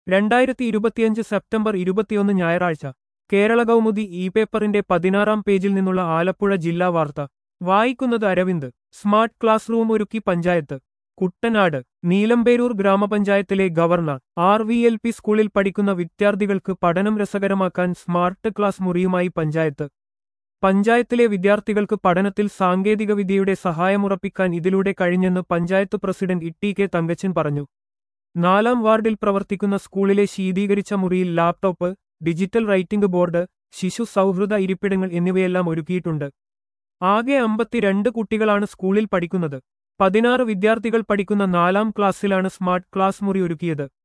രണ്ടായിരത്തി ഇരുപത്തിയഞ്ച് സെപ്റ്റംബർ ഇരുപത്തിയൊന്ന് ഞായറാഴ്ച കേരള കൗമുദി ഇ പേപ്പറിന്റെ പതിനാറാം പേജിൽ നിന്നുള്ള ആലപ്പുഴ ജില്ലാ വാർത്ത വായിക്കുന്നത് അരവിന്ദ് സ്മാർട്ട് ക്ലാസ് റൂം ഒരുക്കി പഞ്ചായത്ത് കുട്ടനാട് നീലമ്പേരൂർ ഗ്രാമപഞ്ചായത്തിലെ governor R V L P school പഠിക്കുന്ന വിദ്യാർത്ഥികൾക്ക് പഠനം രസകരമാക്കാൻ സ്മാർട്ട് ക്ലാസ് മുറിയുമായി പഞ്ചായത്ത് പഞ്ചായത്തിലെ വിദ്യാർത്ഥികൾക്ക് പഠനത്തിൽ സാങ്കേതികവിദ്യയുടെ സഹായമുറപ്പിക്കാൻ ഇതിലൂടെ കഴിഞ്ഞെന്ന് പഞ്ചായത്ത് പ്രസിഡന്റ് ഇട്ടി കെ തങ്കച്ചൻ പറഞ്ഞു നാലാം വാർഡിൽ പ്രവർത്തിക്കുന്ന സ്കൂളിലെ ശീതീകരിച്ച മുറിയിൽ ലാപ്ടോപ്പ് ഡിജിറ്റൽ റൈറ്റിംഗ് ബോർഡ് ശിശു സൗഹൃദ ഇരിപ്പിടങ്ങൾ എന്നിവയെല്ലാം ഒരുക്കിയിട്ടുണ്ട് ആകെ അമ്പത്തിരണ്ട് കുട്ടികളാണ് സ്കൂളിൽ പഠിക്കുന്നത് പതിനാറ് വിദ്യാർത്ഥികൾ പഠിക്കുന്ന നാലാം ക്ലാസ്സിലാണ് സ്മാർട്ട് ക്ലാസ് മുറി ഒരുക്കിയത്